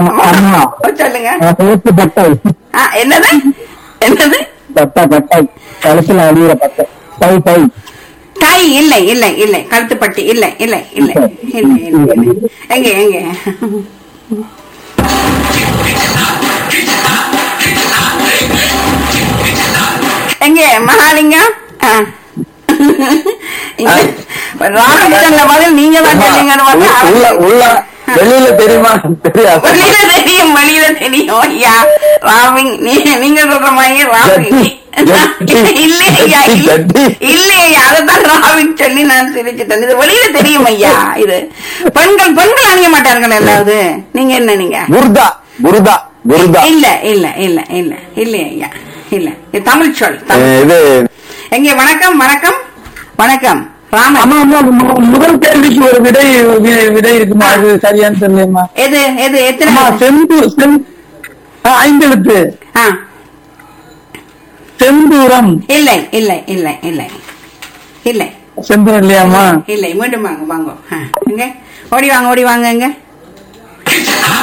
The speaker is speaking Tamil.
ஆமா ஓ, சொல்லுங்க கழுத்து பட்டை ஆ, என்னது என்னது பட்டை பட்டை கழுத்துல அழியிற பட்டை பை பை டை இல்லை இல்லை இல்லை கழுத்துப்பட்டி இல்லை இல்லை இல்லை இல்லை இல்லை இல்லை. எங்க எங்க எங்க மகாலிங்கம் ஆ. இங்க ராமகிருஷ்ணன் பதில் நீங்க தான் சொன்னீங்கன்னு உள்ள பார்த்தா உள்ள வெளியில தெரியுமா தெரியாது வெளியில தெரியும் வெளியில தெரியும் ஐயா ராமிங் நீ நீங்க சொல்ற மாதிரி ராமிங் ஜட்டி, இல்லையா ஜட்டி. இல்லையா அதைத்தான் ராமிங் சொல்லி நான் சிரிச்சுட்டேன் இது வெளியில தெரியும் ஐயா இது பெண்கள் பெண்கள் அணிய மாட்டார்கள் எல்லாவது நீங்க என்ன நீங்க குர்தா குருதா குருதா இல்ல இல்ல இல்ல இல்ல இல்ல ஐயா இல்ல இது தமிழ் சொல் தமிழ். இது எங்க வணக்கம் வணக்கம் வணக்கம் ராமன் ஆமா ஆமா மு- முதல் கேள்விக்கு ஒரு விடை வி- விடை இருக்குமா அது சரியான்னு தெரியலையம்மா எது எது எத்தனை ஆமா செந்து செந் ஆ, ஐந்தெழுத்து ஆ செந்தூரம் இல்லை இல்லை இல்லை இல்லை இல்லை செந்தூரம் இல்லையாம்மா இல்லை மீண்டும் வாங்க வாங்க ஆ, இங்க ஓடி வாங்க ஓடி வாங்க இங்க